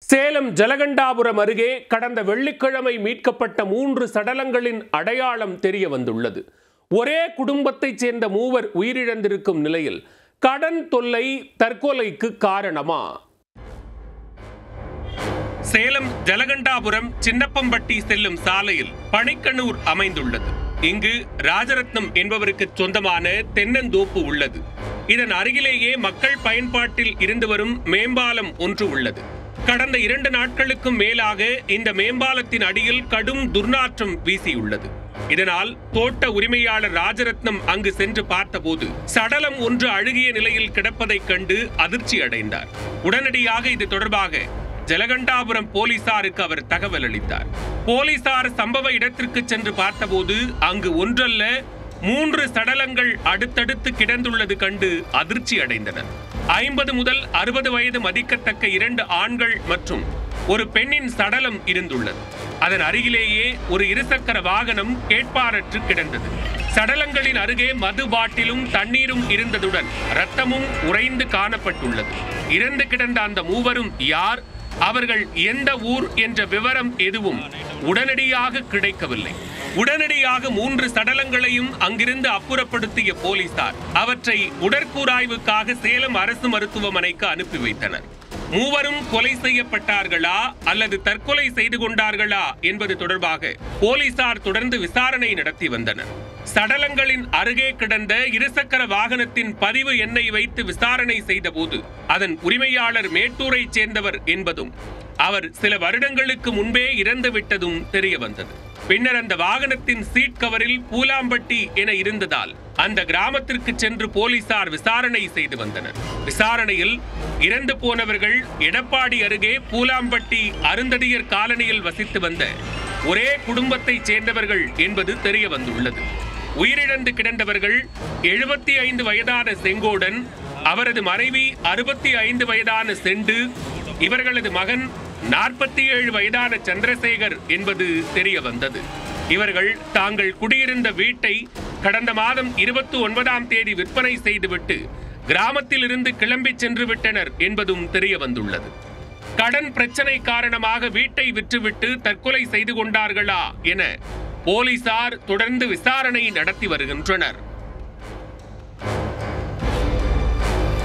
சேலம் ஜலகண்டாபுரம் அருகே கடந்த வெள்ளிக்கிழமை மீட்கப்பட்ட மூன்று சடலங்களின் அடையாளம் தெரிய வந்துள்ளது ஒரே குடும்பத்தைச் சேர்ந்த மூவர் உயிரிழந்திருக்கும் நிலையில் கடன் தொல்லை தற்கொலைக்கு காரணமா சேலம் ஜலகண்டாபுரம் சின்னப்பம்பட்டி செல்லும் சாலையில் பனைக்கண்ணூர் அமைந்துள்ளது இங்கு ராஜரத்னம் என்பவருக்கு சொந்தமான தென்னந்தோப்பு உள்ளது இதன் அருகிலேயே மக்கள் பயன்பாட்டில் இருந்து வரும் மேம்பாலம் ஒன்று உள்ளது கடந்த இரண்டு நாட்களுக்கும் மேலாக இந்த மேம்பாலத்தின் அடியில் கடும் துர்நாற்றம் வீசியுள்ளது இதனால் தோட்ட உரிமையாளர் ராஜரத்னம் அங்கு சென்று பார்த்தபோது சடலம் ஒன்று அழுகிய நிலையில் கிடப்பதைக் கண்டு அதிர்ச்சி அடைந்தார் உடனடியாக இது தொடர்பாக ஜலகண்டாபுரம் போலீசாருக்கு அவர் தகவல் அளித்தார் போலீசார் சம்பவ இடத்திற்கு சென்று பார்த்தபோது அங்கு ஒன்றல்ல மூன்று சடலங்கள் அடுத்தடுத்து கிடந்துள்ளது கண்டு அதிர்ச்சி அடைந்தனர் ஐம்பது முதல் அறுபது வயது மதிக்கத்தக்க இரண்டு ஆண்கள் மற்றும் ஒரு பெண்ணின் சடலம் இருந்துள்ளது அதன் அருகிலேயே ஒரு இருசக்கர வாகனம் கேட்பாரற்று கிடந்தது சடலங்களின் அருகே மது பாட்டிலும் தண்ணீரும் இருந்ததுடன் ரத்தமும் உறைந்து காணப்பட்டுள்ளது இறந்து கிடந்த அந்த மூவரும் யார் அவர்கள் எந்த ஊர் என்ற விவரம் எதுவும் உடனடியாக கிடைக்கவில்லை உடனடியாக மூன்று சடலங்களையும் அங்கிருந்து அப்புறப்படுத்திய போலீசார் அவற்றை உடற்கூராய்வுக்காக சேலம் அரசு மருத்துவமனைக்கு அனுப்பி வைத்தனர் மூவரும் கொலை செய்யப்பட்டார்களா அல்லது தற்கொலை செய்து கொண்டார்களா என்பது தொடர்பாக போலீசார் தொடர்ந்து விசாரணை நடத்தி வந்தனர் சடலங்களின் அருகே கிடந்த இருசக்கர வாகனத்தின் பதிவு எண்ணை வைத்து விசாரணை செய்தபோது அதன் உரிமையாளர் மேட்டூரைச் சேர்ந்தவர் என்பதும் அவர் சில வருடங்களுக்கு முன்பே இறந்து விட்டதும் தெரிய வந்தது பின்னர் அந்த வாகனத்தின் சீட் கவரில் பூலாம்பட்டி என இருந்ததால் அந்த கிராமத்திற்கு சென்று போலீசார் விசாரணை செய்து வந்தனர் விசாரணையில் இறந்து போனவர்கள் எடப்பாடி அருகே பூலாம்பட்டி அருந்ததியர் காலனியில் வசித்து வந்த ஒரே குடும்பத்தைச் சேர்ந்தவர்கள் என்பது தெரிய வந்துள்ளது உயிரிழந்து கிடந்தவர்கள் எழுபத்தி ஐந்து வயதான செங்கோடன் அவரது மனைவி அறுபத்தி ஐந்து வயதான செண்டு இவர்களது மகன் நாற்பத்தி ஏழு வயதான சந்திரசேகர் என்பது தெரிய வந்தது இவர்கள் தாங்கள் குடியிருந்த வீட்டை கடந்த மாதம் இருபத்தி ஒன்பதாம் தேதி விற்பனை செய்துவிட்டு கிராமத்தில் இருந்து கிளம்பி சென்று விட்டனர் என்பதும் தெரிய வந்துள்ளது கடன் பிரச்சனை காரணமாக வீட்டை விற்றுவிட்டு தற்கொலை செய்து கொண்டார்களா என போலீசார் தொடர்ந்து விசாரணை நடத்தி வருகின்றனர்